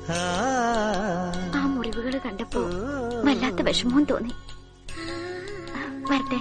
ആ മുറിവുകൾ കണ്ടപ്പോ വല്ലാത്ത വിഷമവും തോന്നി വരട്ടെ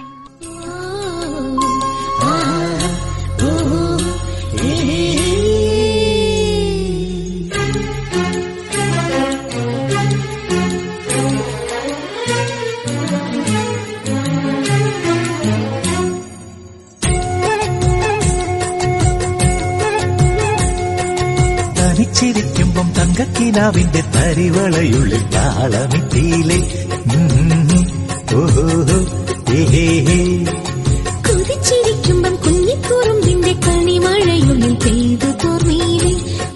തനിച്ചിരിക്കുമ്പം തങ്കക്കിനാവിന്റെ തരിവളയുള്ളിൽ താളമിട്ടിയിലെ ഓഹോ ഏഹേ കുതിച്ചിരിക്കുമ്പം കുഞ്ഞിക്കുറുമ്പിന്റെ കണിമഴയുള്ളിൽ പെയ്തു തോർന്നീലേ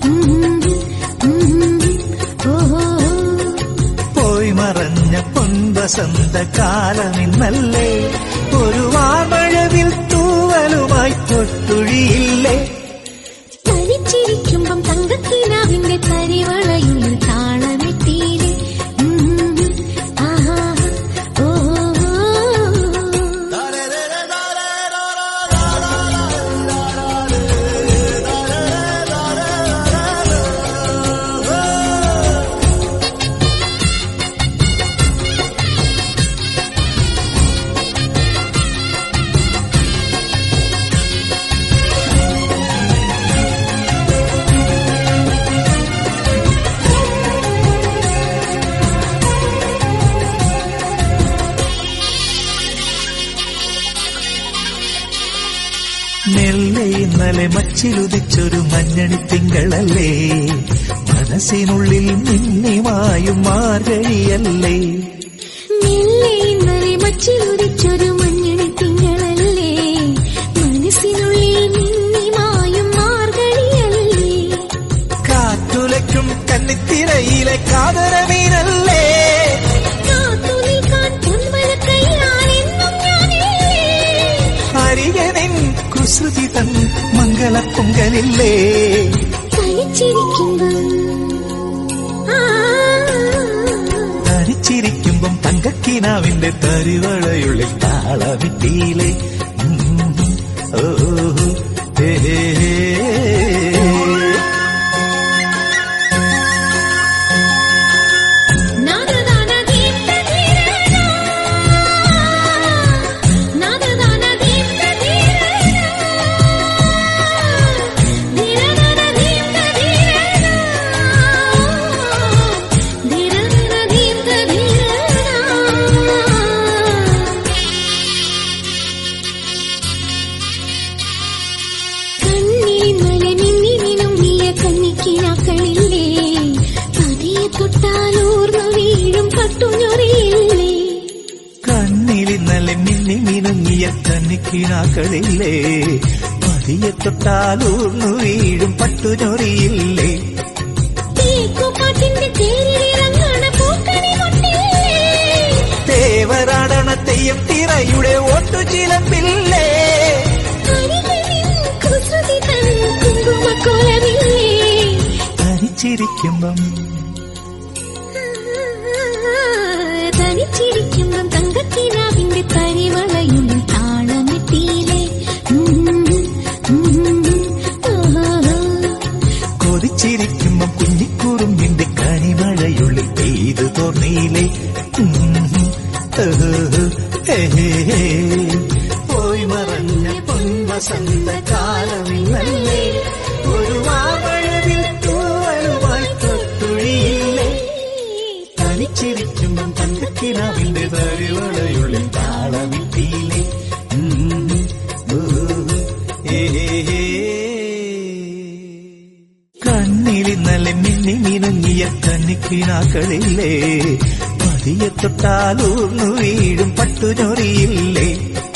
പോയി മറഞ്ഞ പൊൻവസന്ത കാലമിന്നല്ലേ ഒരു വാമഴവിൽ തൂവലുമായി തൊട്ടുഴിയില്ലേ തനിച്ചിരിക്കുമ്പം തങ്കക്കിനാവിന്റെ തരിവളയുള്ളിൽ താളമെത്തിയിലേ ആഹാ ഓ മെല്ലെ ഇന്നലെ മച്ചിലുദിച്ചൊരു മഞ്ഞണി തിങ്കളല്ലേ മനസ്സിനുള്ളിൽ മിന്നിമായും മാർഗഴിയല്ലേ മെല്ലെ ഇന്നലെ മച്ചിലുദിച്ചൊരു മഞ്ഞണി തിങ്കളല്ലേ മനസ്സിനുള്ളിൽ മിന്നിമായും മാർഗഴിയല്ലേ കാറ്റുലയ്ക്കും കന്നിത്തിരയിലെ കാതരമീനല്ലേ കാത്തു നിൽക്കാൻ പൊന്മലക്കൈയാണെന്നും ഞാനില്ലേ അരികനിൻ കുസൃതി തൻ മംഗളപ്പൊങ്കലില്ലേ തനിച്ചിരിക്കുമ്പം ആ തരിച്ചിരിക്കുമ്പം തങ്കക്കിനാവിന്റെ തരിവളയുള്ളിൽ താളമിട്ടിയിലെ ഓ ഹേ ഹേ ഹേ. നാദദാന ദീപ്തധീരനാ നാദദാന ദീപ്തധീരനാ ധീരദാന ദീപ്തധീരനാ ധീരദാന ദീപ്തധീരനാ കണ്ണിൽ മിന്നി മിനുങ്ങിയ കന്നിക്കിനാക്കളില്ലേ പതിയെ തൊട്ടാലൂർന്നു വീഴും പട്ടുഞ്ഞൊറിയില്ലേ കണ്ണിലിന്നലെ മിന്നി മിനുങ്ങിയ കന്നിക്കിനാക്കളില്ലേ പതിയെ തൊട്ടാലൂർന്നു വീഴും പട്ടുചൊറിയില്ലേ തേക്കുപാട്ടിന്റെ തേരിലിറങ്ങണ പൂക്കണി മുട്ടില്ലേ തേവരാടണ തെയ്യം തിറയുടെ ഓട്ടുചിലമ്പില്ലേ അരികളിൽ കുസൃതി തൻ കുങ്കുമക്കോലമില്ലേ തനിച്ചിരിക്കുമ്പം തനിച്ചിരിക്കുമ്പം തങ്കക്കിനാവിന്റെ തരിവളയുള്ളിൽ താളമെത്തിയില്ലേ കൊതിച്ചിരിക്കുമ്പം കുഞ്ഞിക്കുറുമ്പിന്റെ കനിമഴയുള്ളിൽ പെയ്തു തോന്നിയില്ലേ പോയി മറഞ്ഞ പൊൻവസന്ത കാലമിന്നല്ലേ ഒരു വാമഴവിൽ തൂവലുമായി തൊട്ടുഴിയില്ലേ തനിച്ചിരിക്കുമ്പം തങ്കക്കിനാവിന്റെ തരിവളയുള്ളിൽ താളമിട്ടിയില്ലേ കണ്ണിലിന്നലെ മിന്നി മിനുങ്ങിയ കന്നിക്കിനാക്കളില്ലേ പതിയെ തൊട്ടാലൂർന്നു വീഴും പട്ടുചൊറിയില്ലേ